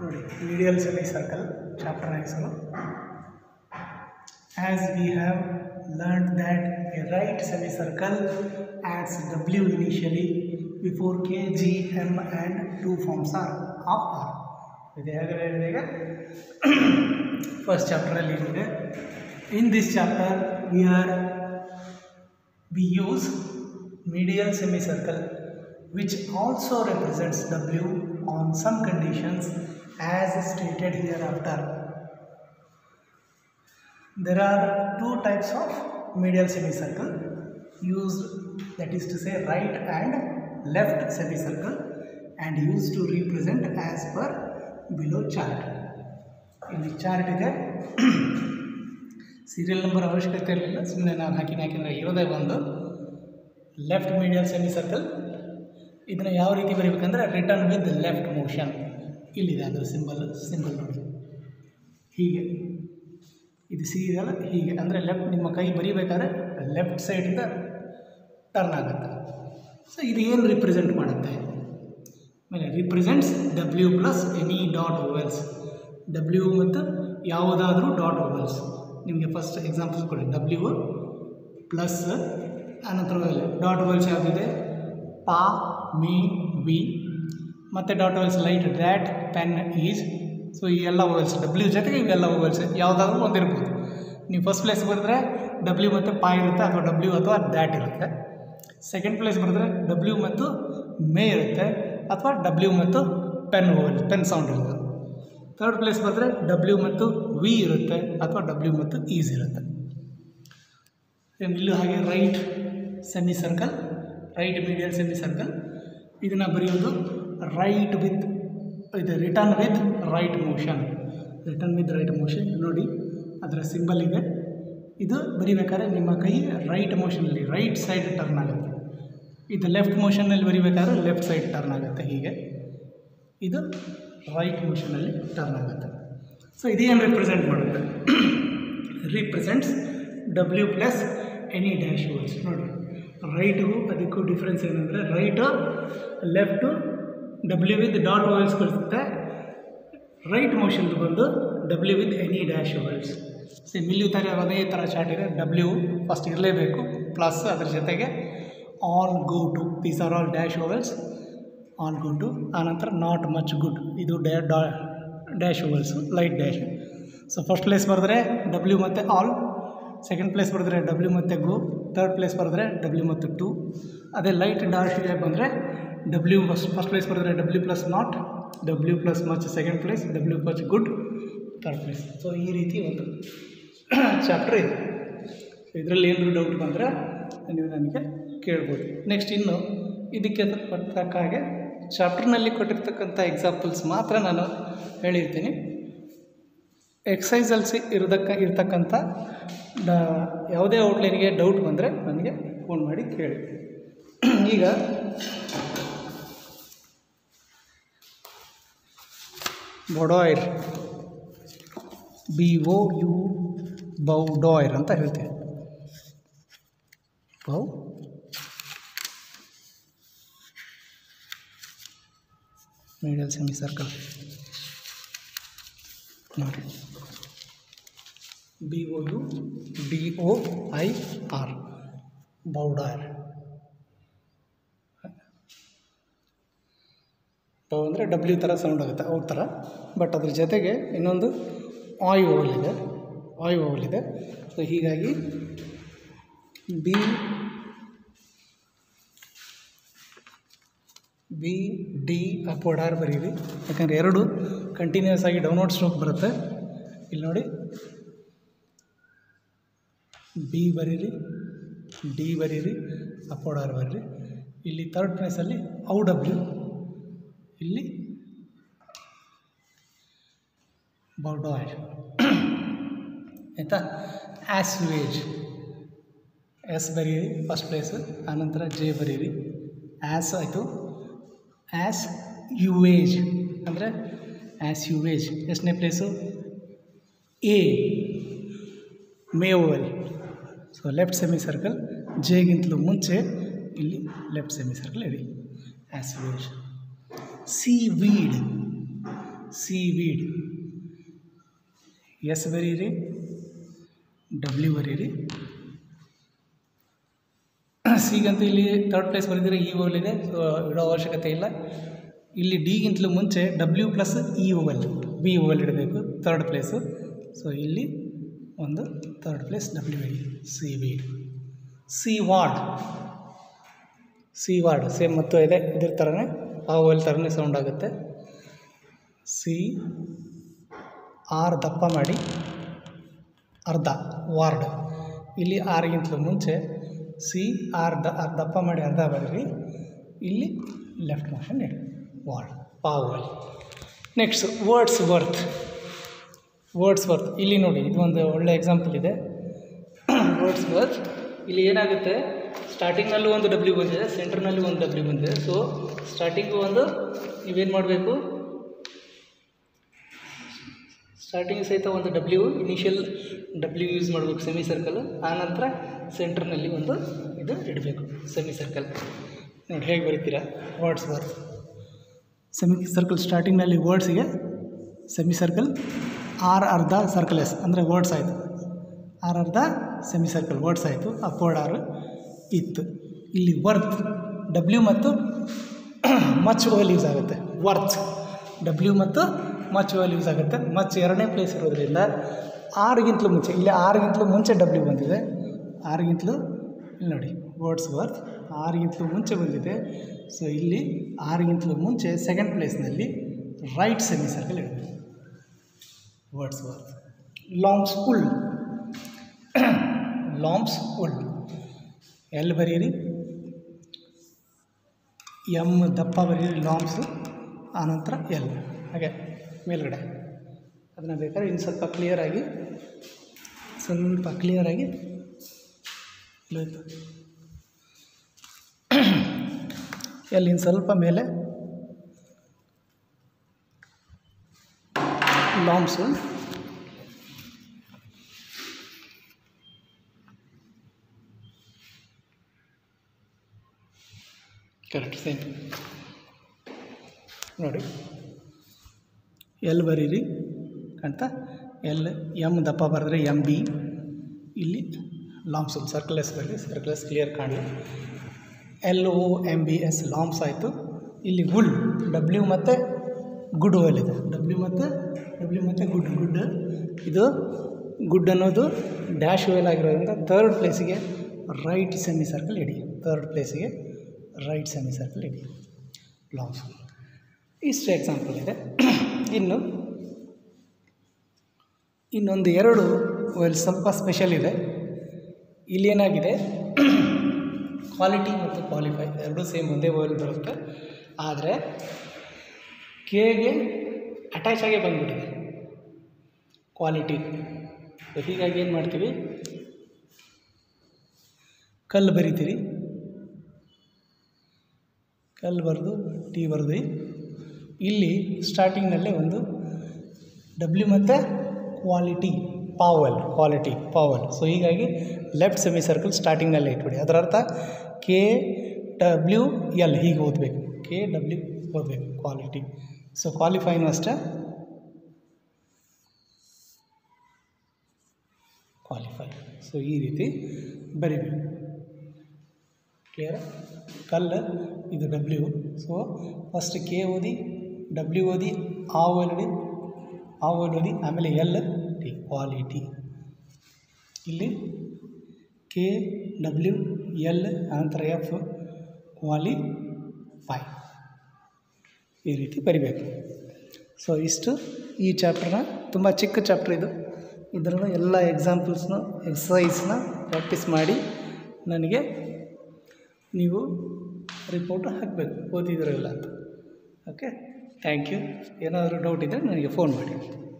ನೋಡಿ medial semi circle chapter ಹೆಸರು as we have learned that a right semicircle adds W initially before K, G, M and two forms are of R. ಇದು ಹೇಗೆ ಹೇಳಿದೆ ಈಗ first ಚಾಪ್ಟರಲ್ಲಿ ಏನಿದೆ in this chapter we are we use medial semicircle which also represents W on some conditions as stated hereafter. There are two types of medial semicircle used that is to say right and left semicircle and used to represent as per below chart. ಇಲ್ಲಿ chart ಇದೆ serial number ಅವಶ್ಯಕತೆ ಇರಲಿಲ್ಲ ಸುಮ್ಮನೆ ನಾನು ಹಾಕಿನ ಯಾಕೆಂದರೆ ಇರೋದೇ ಒಂದು ಲೆಫ್ಟ್ ಮೀಡಿಯಲ್ ಸೆಮಿ ಸರ್ಕಲ್ ಇದನ್ನು ಯಾವ ರೀತಿ ಬರೀಬೇಕಂದ್ರೆ ರಿಟರ್ನ್ ವಿತ್ ಲೆಫ್ಟ್ ಮೋಷನ್ ಇಲ್ಲಿದೆ ಅದರ ಸಿಂಬಲ್ ಸಿಂಬಲ್ ನೋಡಿ ಹೀಗೆ ಇದು ಸಿ ಇದೆಯಲ್ಲ ಹೀಗೆ ಅಂದರೆ ಲೆಫ್ಟ್ ನಿಮ್ಮ ಕೈ ಬರೀಬೇಕಾದ್ರೆ ಲೆಫ್ಟ್ ಸೈಡಿಂದ ಟರ್ನ್ ಆಗುತ್ತೆ ಸೊ ಇದು ಏನು ರಿಪ್ರೆಸೆಂಟ್ ಮಾಡುತ್ತೆ ಆಮೇಲೆ represents W plus any dot vowels W ಮತ್ತು ಯಾವುದಾದ್ರೂ ಡಾಟ್ ಓವೆಲ್ಸ್ ನಿಮಗೆ ಫಸ್ಟ್ ಎಕ್ಸಾಂಪಲ್ಸ್ ಕೊಡಿ ಡಬ್ಲ್ಯೂ ಪ್ಲಸ್ ಅನಂತರ ಡಾಟ್ ಓವೆಲ್ಸ್ ಯಾವುದಿದೆ ಪಾ ಮೀ ವಿ ಮತ್ತು dot vowels light dot pen is so ಈ ಎಲ್ಲ ಓವೆಲ್ಸ್ ಡಬ್ಲ್ಯೂ ಜೊತೆಗೆ ಇವೆಲ್ಲ ಓವೆಲ್ಸ್ ಯಾವುದಾದ್ರೂ ಒಂದಿರ್ಬೋದು ನೀವು ಫಸ್ಟ್ ಪ್ಲೇಸ್ ಬರೆದ್ರೆ ಡಬ್ಲ್ಯೂ ಮತ್ತು ಪಾ ಇರುತ್ತೆ ಅಥವಾ ಡಬ್ಲ್ಯೂ ಅಥವಾ ದ್ಯಾಟ್ ಇರುತ್ತೆ ಸೆಕೆಂಡ್ ಪ್ಲೇಸ್ ಬರೆದ್ರೆ ಡಬ್ಲ್ಯೂ ಮತ್ತು ಮೇ ಇರುತ್ತೆ ಅಥವಾ ಡಬ್ಲ್ಯೂ ಮತ್ತು ಪೆನ್ ಓವೆಲ್ ಪೆನ್ ಸೌಂಡ್ ಇರುತ್ತೆ ಥರ್ಡ್ ಪ್ಲೇಸ್ ಬರೆದ್ರೆ ಡಬ್ಲ್ಯೂ ಮತ್ತು ವಿ ಇರುತ್ತೆ ಅಥವಾ ಡಬ್ಲ್ಯೂ ಮತ್ತು ಈಸ್ ಇರುತ್ತೆ ಇಲ್ಲೂ ಹಾಗೆ right semi circle right medial semi circle ಇದನ್ನು ಬರೆಯೋದು ರೈಟ್ ವಿತ್ ಇದು return with right motion return with right motion ನೋಡಿ ಅದರ ಸಿಂಬಲ್ ಇದೆ ಇದು ಬರಿಬೇಕಾದ್ರೆ ನಿಮ್ಮ ಕೈ ರೈಟ್ ಮೋಷನಲ್ಲಿ ರೈಟ್ ಸೈಡ್ ಟರ್ನ್ ಆಗುತ್ತೆ ಇದು ಲೆಫ್ಟ್ ಮೋಷನಲ್ಲಿ ಬರಿಬೇಕಾದ್ರೆ ಲೆಫ್ಟ್ ಸೈಡ್ ಟರ್ನ್ ಆಗುತ್ತೆ ಹೀಗೆ ಇದು ರೈಟ್ ಮೋಷನಲ್ಲಿ ಟರ್ನ್ ಆಗುತ್ತೆ ಸೊ ಇದೇನು ರಿಪ್ರೆಸೆಂಟ್ ಮಾಡುತ್ತೆ represents W plus any dash words ನೋಡಿ ರೈಟಿಗೂ ಅದಕ್ಕೂ ಡಿಫ್ರೆನ್ಸ್ ಏನಂದರೆ right left W with dot words ಕೊಡುತ್ತೆ ರೈಟ್ ಮೋಷನ್ದು ಬಂದು W with any dash words same ಇಲ್ಲಿ ಥರ ಅದೇ ಥರ ಚಾರ್ಟ್ ಇದೆ ಡಬ್ಲ್ಯೂ ಫಸ್ಟ್ ಇರಲೇಬೇಕು ಪ್ಲಸ್ ಅದ್ರ ಜೊತೆಗೆ all go to these are all dash vowels all go to ಆನಂತರ ನಾಟ್ ಮಚ್ ಗುಡ್ ಇದು ಡ್ಯಾ ಡಾ dash vowels light dash so first place ಬರೆದ್ರೆ ಡಬ್ಲ್ಯೂ ಮತ್ತು ಆಲ್ ಸೆಕೆಂಡ್ ಪ್ಲೇಸ್ ಬರೆದ್ರೆ ಡಬ್ಲ್ಯೂ ಮತ್ತು ಗೋ ತರ್ಡ್ ಪ್ಲೇಸ್ ಬರೆದ್ರೆ ಡಬ್ಲ್ಯೂ ಮತ್ತು ಟು ಅದೇ ಲೈಟ್ ಡಾರ್ಶ್ಗೆ ಬಂದರೆ ಡಬ್ಲ್ಯೂ ಫಸ್ಟ್ ಫಸ್ಟ್ ಪ್ಲೇಸ್ ಬರೆದ್ರೆ W plus not W plus much second place W much good third place so ಈ ರೀತಿ ಒಂದು ಚಾಪ್ಟರ್ ಇದೆ ಇದರಲ್ಲಿ ಏನಾದರೂ ಡೌಟ್ ಬಂದರೆ ನೀವು ನನಗೆ ಕೇಳ್ಬೋದು ನೆಕ್ಸ್ಟ್ ಇನ್ನು ಇದಕ್ಕೆ ತಕ್ಕ ಹಾಗೆ ಚಾಪ್ಟರ್ನಲ್ಲಿ ಕೊಟ್ಟಿರ್ತಕ್ಕಂಥ ಎಕ್ಸಾಂಪಲ್ಸ್ ಮಾತ್ರ ನಾನು ಹೇಳಿರ್ತೀನಿ ಎಕ್ಸೈಸಲ್ಲಿ ಸಿ ಇರದಕ್ಕ ಇರ್ತಕ್ಕಂಥ ಡ ಯಾವುದೇ ಔಟ್ಲೈನ್ಗೆ ಡೌಟ್ ಬಂದರೆ ನನಗೆ ಫೋನ್ ಮಾಡಿ ಕೇಳಿ ಈಗ ಬೊಡಾಯ್ರ್ ಬಿ ಒ ಯು ಬೌಡಾಯ್ರ್ ಅಂತ ಹೇಳ್ತೀವಿ ಬೌ ಮೀಡಿಯಲ್ ಸೆಮಿ ಸರ್ಕಲ್ ನೋಡಿ B O U D O I R boudoir bow ಅಂದರೆ ಡಬ್ಲ್ಯೂ ಥರ ಸೌಂಡ್ ಆಗುತ್ತೆ ಅವ್ರ ಥರ ಬಟ್ ಅದ್ರ ಜೊತೆಗೆ ಇನ್ನೊಂದು ಆಯ್ ಓವಲ್ ಇದೆ ಆಯ್ ಓವಲ್ ಇದೆ ಸೊ ಹೀಗಾಗಿ B B D upward R ಬರೀರಿ ಯಾಕಂದರೆ ಎರಡು ಕಂಟಿನ್ಯೂಸ್ ಆಗಿ ಡೌನ್ವರ್ಡ್ ಸ್ಟ್ರೋಕ್ ಬರುತ್ತೆ ಇಲ್ಲಿ ನೋಡಿ ಬಿ ಬರೀರಿ ಡಿ ಬರೀರಿ ಅಪ್ವರ್ಡ್ ಆರ್ ಬರೀರಿ ಇಲ್ಲಿ ಥರ್ಡ್ ಪ್ಲೇಸಲ್ಲಿ ಔ ಡಬ್ಲ್ಯೂ ಇಲ್ಲಿ ಬೌಡಾಯ್ಡ್ ಆಯಿತಾ ಆ್ಯಸ್ವೇಜ್ ಎಸ್ ಬರೀರಿ ಫಸ್ಟ್ ಪ್ಲೇಸು ಆನಂತರ ಜೆ ಬರೀರಿ ಆ್ಯಸ್ ಆಯಿತು ಆ್ಯಸ್ ಯುವೇಜ್ ಅಂದರೆ ಆ್ಯಸ್ ಯುವೇಜ್ ಎಷ್ಟನೇ place A vowel so left semi circle ಜೆಗಿಂತಲೂ ಮುಂಚೆ ಇಲ್ಲಿ ಲೆಫ್ಟ್ ಸೆಮಿ ಸರ್ಕಲ್ ಇಡಿ assuage swede swede S ಬರೀರಿ ಡಬ್ಲ್ಯೂ ಬರೀರಿ ಸಿಗಂತೂ ಇಲ್ಲಿ ತರ್ಡ್ ಪ್ಲೇಸ್ ಬರೆದಿದ್ರೆ ಇ ಓವಲ್ ಇದೆ ಸೊ ಇಡೋ ಅವಶ್ಯಕತೆ ಇಲ್ಲ ಇಲ್ಲಿ ಡಿಗಿಂತಲೂ ಮುಂಚೆ W plus E vowel B vowel ಇಡಬೇಕು ತರ್ಡ್ ಪ್ಲೇಸು ಸೊ ಇಲ್ಲಿ ಒಂದು ತರ್ಡ್ ಪ್ಲೇಸ್ ಡಬ್ಲ್ಯೂ ಇಡಿ swede sward sward same ಮತ್ತು ಇದೆ ಇದ್ರ ಥರನೇ ಆ ಓವಲ್ ಥರನೇ ಸೌಂಡ್ ಆಗುತ್ತೆ ಸಿ ಆರ್ ದಪ್ಪ ಮಾಡಿ ಅರ್ಧ ವಾರ್ಡ್ ಇಲ್ಲಿ ಆರ್ಗಿಂತಲೂ ಮುಂಚೆ ಸಿ ಆರ್ ದ ಅರ್ಧ ದಪ್ಪ ಮಾಡಿ ಅರ್ಧ ಬರೀರಿ ಇಲ್ಲಿ ಲೆಫ್ಟ್ ಮೋಷನ್ ಇಡಿ ವಾರ್ಡ್ ಪಾವಲ್ next Wordsworth Wordsworth ಇಲ್ಲಿ ನೋಡಿ ಇದು ಒಂದು ಒಳ್ಳೆ ಎಕ್ಸಾಂಪಲ್ ಇದೆ ವರ್ಡ್ಸ್ ವರ್ತ್ ಇಲ್ಲಿ ಏನಾಗುತ್ತೆ ಸ್ಟಾರ್ಟಿಂಗ್ನಲ್ಲೂ ಒಂದು ಡಬ್ಲ್ಯೂ ಬಂದಿದೆ ಸೆಂಟರ್ನಲ್ಲಿ ಒಂದು ಡಬ್ಲ್ಯೂ ಬಂದಿದೆ ಸೊ ಸ್ಟಾರ್ಟಿಂಗು ಒಂದು ನೀವೇನು ಮಾಡಬೇಕು ಸ್ಟಾರ್ಟಿಂಗ್ ಸಹಿತ ಒಂದು ಡಬ್ಲ್ಯೂ ಇನಿಷಿಯಲ್ ಡಬ್ಲ್ಯೂ ಯೂಸ್ ಮಾಡಬೇಕು ಸೆಮಿ ಸರ್ಕಲ್ ಆನಂತರ ಸೆಂಟ್ರ್ನಲ್ಲಿ ಒಂದು ಇದು ಇಡಬೇಕು ಸೆಮಿ ಸರ್ಕಲ್ ನೋಡಿ ಹೇಗೆ ಬರೀತೀರಾ ವರ್ಡ್ಸ್ ವರ್ತ್ ಸೆಮಿ ಸರ್ಕಲ್ ಸ್ಟಾರ್ಟಿಂಗ್ನಲ್ಲಿ ವರ್ಡ್ಸಿಗೆ ಸೆಮಿ ಸರ್ಕಲ್ ಆರ್ ಅರ್ಧ ಸರ್ಕಲ್ ಎಸ್ ಅಂದರೆ ವರ್ಡ್ಸ್ ಆಯಿತು ಆರ್ ಅರ್ಧ ಸೆಮಿ ಸರ್ಕಲ್ ವರ್ಡ್ಸ್ ಆಯಿತು ಅಪ್ವರ್ಡ್ ಆರ್ ಇತ್ತು ಇಲ್ಲಿ ವರ್ತ್ ಡಬ್ಲ್ಯೂ ಮತ್ತು ಮಚ್ ಓವಲ್ ಯೂಸ್ ಆಗುತ್ತೆ ವರ್ತ್ ಡಬ್ಲ್ಯೂ ಮತ್ತು ಮಚ್ ಓವಲ್ ಯೂಸ್ ಆಗುತ್ತೆ ಮಚ್ ಎರಡನೇ ಪ್ಲೇಸ್ ಇರೋದ್ರಿಂದ ಆರ್ಗಿಂತಲೂ ಮುಂಚೆ ಇಲ್ಲಿ ಆರ್ಗಿಂತಲೂ ಮುಂಚೆ ಡಬ್ಲ್ಯೂ ಬಂದಿದೆ ಆರ್ಗಿಂತಲೂ ಇಲ್ಲಿ ನೋಡಿ ವರ್ಡ್ಸ್ ವರ್ತ್ ಆರ್ಗಿಂತಲೂ ಮುಂಚೆ ಬಂದಿದೆ ಸೊ ಇಲ್ಲಿ ಆರ್ಗಿಂತಲೂ ಮುಂಚೆ ಸೆಕೆಂಡ್ ಪ್ಲೇಸ್ನಲ್ಲಿ ರೈಟ್ ಸೆಮಿ ಸರ್ಕಲ್ ಇಡಬೇಕು Wordsworth lambs wool lambs wool ಎಲ್ಲಿ ಬರೀರಿ ಎಮ್ ದಪ್ಪ ಬರೀರಿ ಲಾಂಬ್ಸು ಆನಂತರ ಎಲ್ ಹಾಗೆ ಮೇಲ್ಗಡೆ ಅದನ್ನು ಬೇಕಾದ್ರೆ ಇನ್ನು ಸ್ವಲ್ಪ ಕ್ಲಿಯರಾಗಿ ಸ್ವಲ್ಪ ಕ್ಲಿಯರಾಗಿ ಇಲ್ಲೋಯ್ತು ಎಲ್ಲಿ ಇನ್ನು ಸ್ವಲ್ಪ ಮೇಲೆ ಲಾಂಬ್ಸು ಕರೆಕ್ಟ್ ಸೇಮ್ ನೋಡಿ ಎಲ್ ಬರೀರಿ ಅಂತ ಎಲ್ ಎಮ್ ದಪ್ಪ ಬರೆದ್ರೆ ಎಮ್ ಬಿ ಇಲ್ಲಿ ಲಾಂಬ್ಸ್ ಸರ್ಕಲ್ ಎಸ್ ಬರೀರಿ ಸರ್ಕಲ್ ಎಸ್ ಕ್ಲಿಯರ್ ಕಾಣಲಿ L O M B S lambs ಆಯಿತು ಇಲ್ಲಿ ಗುಡ್ ಡಬ್ಲ್ಯೂ ಮತ್ತು ಗುಡ್ ಓಲ್ ಇದೆ ಡಬ್ಲ್ಯೂ ಮತ್ತು ಡಬ್ಲ್ಯೂ ಮತ್ತು ಗುಡ್ ಗುಡ್ ಇದು ಗುಡ್ ಅನ್ನೋದು ಡ್ಯಾಶ್ ಓಯಲ್ ಆಗಿರೋದ್ರಿಂದ ಥರ್ಡ್ ಪ್ಲೇಸಿಗೆ ರೈಟ್ ಸೆಮಿ ಸರ್ಕಲ್ ಇಡಿ ಥರ್ಡ್ ಪ್ಲೇಸಿಗೆ ರೈಟ್ ಸೆಮಿ ಸರ್ಕಲ್ ಇಡಿ ಲಾಂಗ್ಸ್ ಇಷ್ಟು ಎಕ್ಸಾಂಪಲ್ ಇದೆ ಇನ್ನು ಇನ್ನೊಂದು ಎರಡು ಓಯಲ್ ಸ್ವಲ್ಪ ಸ್ಪೆಷಲ್ ಇದೆ ಇಲ್ಲಿ ಏನಾಗಿದೆ ಕ್ವಾಲಿಟಿ ಮತ್ತು ಕ್ವಾಲಿಫೈ ಎರಡೂ ಸೇಮ್ ಒಂದೇ ಓಯಲ್ ಬರುತ್ತೆ ಆದರೆ ಕೆಗೆ ಅಟ್ಯಾಚ್ ಆಗೇ ಬಂದ್ಬಿಟ್ಟಿದೆ ಕ್ವಾಲಿಟಿ ಹೀಗಾಗಿ ಏನು ಮಾಡ್ತೀವಿ ಕಲ್ಲು ಬರಿತೀರಿ ಕಲ್ಲು ಬರೆದು ಟಿ ಬರೆದು ಇಲ್ಲಿ ಸ್ಟಾರ್ಟಿಂಗ್ನಲ್ಲೇ ಒಂದು ಡಬ್ಲ್ಯೂ ಮತ್ತು quality vowel quality vowel so ಹೀಗಾಗಿ ಲೆಫ್ಟ್ ಸೆಮಿ ಸರ್ಕಲ್ ಸ್ಟಾರ್ಟಿಂಗ್ನಲ್ಲೇ ಇಟ್ಬಿಡಿ ಅದರ ಅರ್ಥ ಕೆ ಡಬ್ಲ್ಯೂ ಎಲ್ ಹೀಗೆ ಓದಬೇಕು ಕೆ ಡಬ್ಲ್ಯೂ ಓದಬೇಕು ಕ್ವಾಲಿಟಿ ಸೊ ಕ್ವಾಲಿಫೈನೂ ಅಷ್ಟೇ ಕ್ವಾಲಿಫೈ ಸೊ ಈ ರೀತಿ ಬರಿಬೇಕು ಕ್ಲಿಯರ್ ಕಲ್ ಇದು ಡಬ್ಲ್ಯೂ ಸೊ ಫಸ್ಟ್ ಕೆ ಓದಿ ಡಬ್ಲ್ಯೂ ಓದಿ ಆ ಓದಿ ಆ ಓದಿ ಆಮೇಲೆ ಎಲ್ ಟಿ ಕ್ವಾಲಿಟಿ ಇಲ್ಲಿ ಕೆ ಡಬ್ಲ್ಯೂ ಎಲ್ ನಂತರ ಎಫ್ ಕ್ವಾಲಿಫೈ ಈ ರೀತಿ ಬರಿಬೇಕು ಸೊ ಇಷ್ಟು ಈ ಚಾಪ್ಟರ್ನ ತುಂಬ ಚಿಕ್ಕ ಚಾಪ್ಟರ್ ಇದು ಇದರನ್ನು ಎಲ್ಲ ಎಕ್ಸಾಂಪಲ್ಸ್ನ ಎಕ್ಸಸೈಸ್ನ ಪ್ರಾಕ್ಟೀಸ್ ಮಾಡಿ ನನಗೆ ನೀವು ರಿಪೋರ್ಟ್ ಹಾಕಬೇಕು ಓದಿದಿರಲ್ಲ ಅಂತ ಓಕೆ ಥ್ಯಾಂಕ್ ಯು ಏನಾದರೂ ಡೌಟ್ ಇದ್ದರೆ ನನಗೆ ಫೋನ್ ಮಾಡಿ